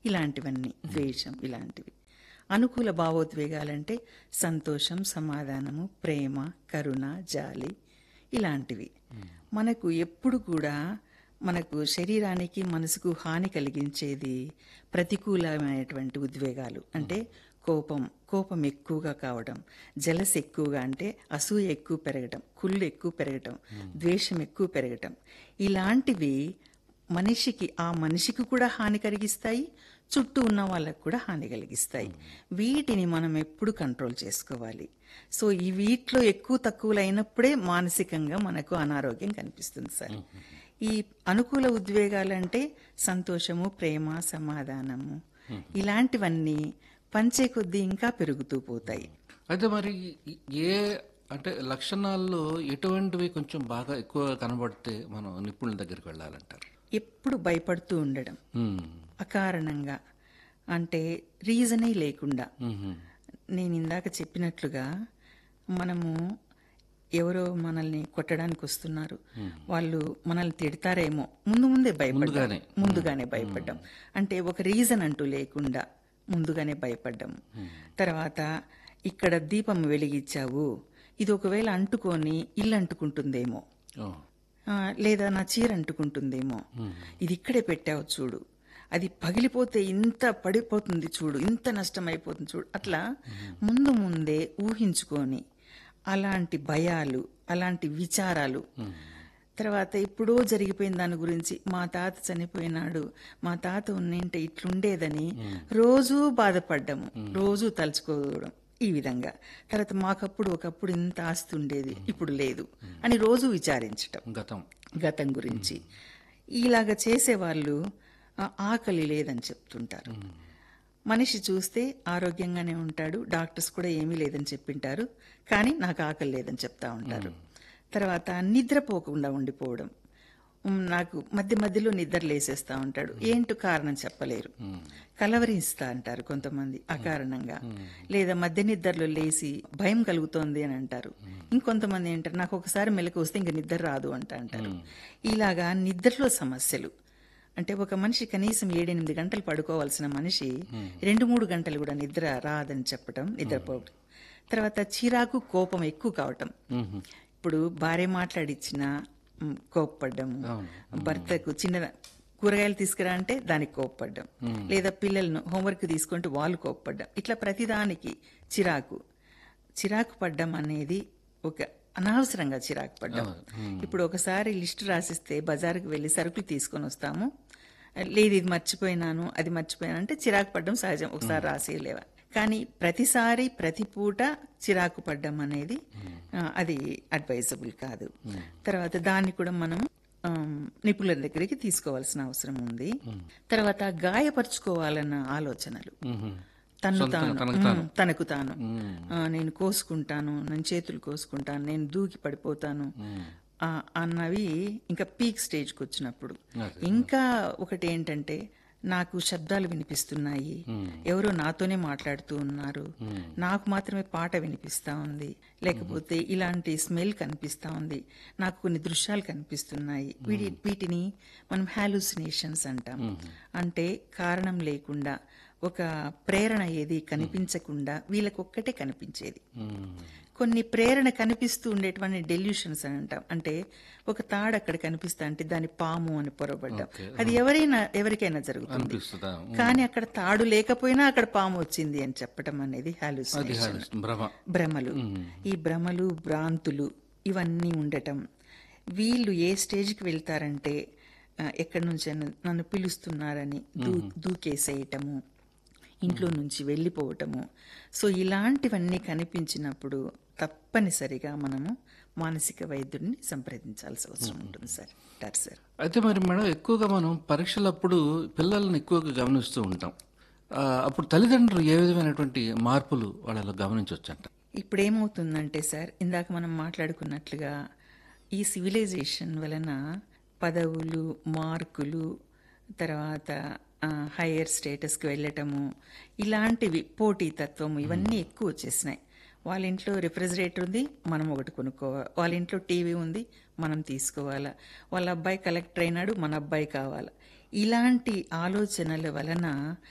ఇలాంటివన్నీ ద్వేషం ఇలాంటివి అనుకూల భావోద్వేగాలంటే సంతోషం సమాధానము ప్రేమ కరుణ జాలి ఇలాంటివి మనకు ఎప్పుడు కూడా మనకు శరీరానికి మనసుకు హాని కలిగించేది ప్రతికూలమైనటువంటి ఉద్వేగాలు అంటే కోపం కోపం ఎక్కువగా కావడం జలస్ ఎక్కువగా అంటే అసూయ ఎక్కువ పెరగటం కుళ్ళు ఎక్కువ పెరగటం ద్వేషం ఎక్కువ పెరగటం ఇలాంటివి మనిషికి ఆ మనిషికి కూడా హాని కలిగిస్తాయి చుట్టూ ఉన్న వాళ్ళకు కూడా హాని కలిగిస్తాయి వీటిని మనం ఎప్పుడు కంట్రోల్ చేసుకోవాలి సో ఈ వీటిలో ఎక్కువ తక్కువలు అయినప్పుడే మానసికంగా మనకు అనారోగ్యం కనిపిస్తుంది సార్ ఈ అనుకూల ఉద్వేగాలంటే సంతోషము ప్రేమ సమాధానము ఇలాంటివన్నీ పంచే కొద్దీ ఇంకా పెరుగుతూ పోతాయి అయితే మరి ఏ అంటే లక్షణాల్లో ఎటువంటివి కొంచెం బాగా ఎక్కువ కనబడితే మనం నిపుణుల దగ్గరికి వెళ్ళాలంటారు ఎప్పుడు భయపడుతూ ఉండడం ఉమ్. అకారణంగా అంటే రీజనే లేకుండా ఉహుం. నేను ఇందాక చెప్పినట్లుగా మనము ఎవరో మనల్ని కొట్టడానికి వస్తున్నారు వాళ్ళు మనల్ని తిడతారేమో ముందు ముందే భయపడ్డాం ముందుగానే. ముందుగానే భయపడ్డాం అంటే ఒక రీజన్ అంటూ లేకుండా ముందుగానే భయపడ్డాం తర్వాత ఇక్కడ దీపం వెలిగించావు ఇది ఒకవేళ అంటుకొని ఇల్లు అంటుకుంటుందేమో ఓ. ఆ, లేదా నా చీర అంటుకుంటుందేమో ఇది ఇక్కడే పెట్టావు చూడు అది పగిలిపోతే ఇంత పడిపోతుంది చూడు ఇంత నష్టం అయిపోతుంది చూడు అట్లా ముందు ముందే ఊహించుకొని అలాంటి భయాలు అలాంటి విచారాలు తర్వాత ఎప్పుడో జరిగిపోయిన దాని గురించి మా తాత చనిపోయినాడు మా తాత ఉన్నింటే ఇట్లుండేదని రోజూ బాధపడ్డాము రోజూ తలుచుకోవడం ఈ విధంగా తర్వాత మాకప్పుడు ఒకప్పుడు ఇంత ఆస్తి ఉండేది ఇప్పుడు లేదు అని రోజు విచారించటం గతం గతం గురించి ఇలాగ చేసేవాళ్ళు ఆ, ఆకలి లేదని చెప్తుంటారు మనిషి చూస్తే ఆరోగ్యంగానే ఉంటాడు డాక్టర్స్ కూడా ఏమీ లేదని చెప్పింటారు కానీ నాకు ఆకలి లేదని చెప్తా ఉంటారు తర్వాత నిద్రపోకుండా ఉండిపోవడం ఉమ్, నాకు మధ్య మధ్యలో నిద్ర లేసేస్తా ఉంటాడు ఏంటో కారణం చెప్పలేరు కలవరిస్తా అంటారు కొంతమంది అకారణంగా లేదా మధ్య నిద్రలో లేచి భయం కలుగుతోంది అని అంటారు ఇంకొంతమంది ఏంటారు నాకు ఒకసారి మెలకు వస్తే ఇంక నిద్ర రాదు అంట అంటారు ఇలాగా నిద్రలో సమస్యలు అంటే ఒక మనిషి కనీసం ఏడెనిమిది గంటలు పడుకోవాల్సిన మనిషి రెండు మూడు గంటలు కూడా నిద్ర రాదని చెప్పటం నిద్రపోవడం తర్వాత చిరాకు కోపం ఎక్కువ కావటం ఇప్పుడు భార్య మాట్లాడిచ్చిన మ్, కోప్పడ్డము భర్తకు చిన్న కూరగాయలు తీసుకురా అంటే దానికి కోప్పడ్డం లేదా పిల్లలను హోంవర్క్ తీసుకుంటే వాళ్ళు కోప్పడ్డం ఇట్లా ప్రతిదానికి చిరాకు చిరాకు పడ్డం అనేది ఒక అనవసరంగా చిరాకు పడ్డం ఇప్పుడు ఒకసారి లిస్టు రాసిస్తే బజారుకు వెళ్ళి సరుకులు తీసుకొని వస్తాము లేదు ఇది మర్చిపోయినాను అది మర్చిపోయాను అంటే చిరాకు పడ్డం సహజం ఒకసారి రాసేయలేవా కానీ ప్రతిసారి ప్రతి పూట చిరాకు పడ్డం అనేది ఆ, అది అడ్వైజబుల్ కాదు తర్వాత దాన్ని కూడా మనం ఆమ్, నిపుణుల దగ్గరికి తీసుకోవాల్సిన అవసరం ఉంది తర్వాత గాయపరుచుకోవాలన్న ఆలోచనలు ఉహుం. తను సొంతంగా తాను తనకు తాను. ఉమ్, తనకు తాను ఆ, నేను కోసుకుంటాను నేను చేతులు కోసుకుంటాను నేను దూకి పడిపోతాను ఆ, అన్నవి ఇంకా పీక్ స్టేజ్కి వచ్చినప్పుడు ఇంకా ఒకటి ఏంటంటే నాకు శబ్దాలు వినిపిస్తున్నాయి ఎవరో నాతోనే మాట్లాడుతూ ఉన్నారు నాకు మాత్రమే పాట వినిపిస్తా ఉంది లేకపోతే ఇలాంటి స్మెల్ కనిపిస్తా ఉంది నాకు కొన్ని దృశ్యాలు కనిపిస్తున్నాయి వీటి వీటిని మనం హాలుసినేషన్స్ అంటాం అంటే కారణం లేకుండా ఒక ప్రేరణ ఏది కనిపించకుండా వీళ్ళకొక్కటే కనిపించేది ఉమ్. కొన్ని ప్రేరణ కనిపిస్తూ ఉండేటువంటి డెల్యూషన్స్ అని అంటాం అంటే ఒక తాడు అక్కడ కనిపిస్తా అంటే దాని పాము అని పొరబడ్డం అది ఎవరైనా ఎవరికైనా జరుగుతుంది అనిపిస్తుందా కానీ అక్కడ తాడు లేకపోయినా అక్కడ పాము వచ్చింది అని చెప్పడం అనేది అది హాలుసినేషన్ హాలు- భ్రమ భ్రమలు ఈ భ్రమలు భ్రాంతులు ఇవన్నీ ఉండటం వీళ్ళు ఏ స్టేజ్కి వెళ్తారంటే ఆ, ఎక్కడి నుంచి నన్ను పిలుస్తున్నారని దూ దూకేసేయటము ఇంట్లో నుంచి వెళ్ళిపోవటము సో ఇలాంటివన్నీ కనిపించినప్పుడు తప్పనిసరిగా మనము మానసిక వైద్యుడిని సంప్రదించాల్సి అవసరం ఉంటుంది సార్ డాక్టర్ సార్ అయితే మరి మేడం ఎక్కువగా మనం పరీక్షలప్పుడు పిల్లల్ని ఎక్కువగా గమనిస్తూ ఉంటాం ఆ, అప్పుడు తల్లిదండ్రులు ఏ విధమైనటువంటి మార్పులు వాళ్ళలో గమనించవచ్చంట ఇప్పుడు ఏమవుతుందంటే సార్ ఇందాక మనం మాట్లాడుకున్నట్లుగా ఈ సివిలైజేషన్ వలన పదవులు మార్కులు తర్వాత హయ్యర్ స్టేటస్కి వెళ్ళటము ఇలాంటివి పోటీతత్వము ఇవన్నీ ఎక్కువ వచ్చేసినాయి వాళ్ళ ఇంట్లో రిఫ్రిజిరేటర్ ఉంది మనం ఒకటి కొనుక్కోవాలి వాళ్ళ ఇంట్లో టీవీ ఉంది మనం తీసుకోవాలా వాళ్ళ అబ్బాయి కలెక్టర్ అయినాడు మన అబ్బాయి కావాలా ఇలాంటి ఆలోచనల వలన